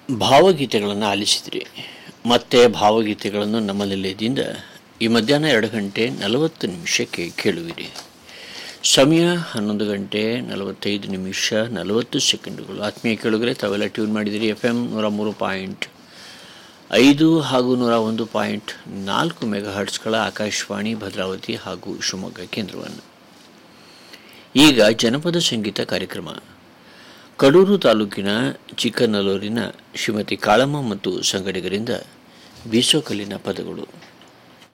ಭಾವಗೀತೆಗಳನ್ನು ಆಲಿಸಿದ್ರಿ ಮತ್ತೆ ಭಾವಗೀತೆಗಳನ್ನು ನಮ್ಮ ನಿಲಯದಿಂದ ಈ ಮಧ್ಯಾಹ್ನ ಎರಡು ಗಂಟೆ ನಲವತ್ತು ನಿಮಿಷಕ್ಕೆ ಕೇಳುವಿರಿ ಸಮಯ ಹನ್ನೊಂದು ಗಂಟೆ ನಲವತ್ತೈದು ನಿಮಿಷ ನಲವತ್ತು ಸೆಕೆಂಡುಗಳು ಆತ್ಮೀಯ ಕೇಳುಗರೆ ತಾವೆಲ್ಲ ಟ್ಯೂನ್ ಮಾಡಿದಿರಿ ಎಫ್ ಎಮ್ ನೂರ ಮೂರು ಪಾಯಿಂಟ್ ಐದು ಹಾಗೂ ನೂರ ಒಂದು ಪಾಯಿಂಟ್ ನಾಲ್ಕು ಮೆಗಾ ಹರ್ಟ್ಸ್ಗಳ ಆಕಾಶವಾಣಿ ಭದ್ರಾವತಿ ಹಾಗೂ ಶಿವಮೊಗ್ಗ ಕೇಂದ್ರವನ್ನು ಈಗ ಜನಪದ ಸಂಗೀತ ಕಾರ್ಯಕ್ರಮ ಕಡೂರು ತಾಲೂಕಿನ ಚಿಕ್ಕನಲ್ಲೂರಿನ ಶ್ರೀಮತಿ ಕಾಳಮ್ಮ ಮತ್ತು ಸಂಗಡಿಗರಿಂದ ಬೀಸೋಕಲ್ಲಿನ ಪದಗಳು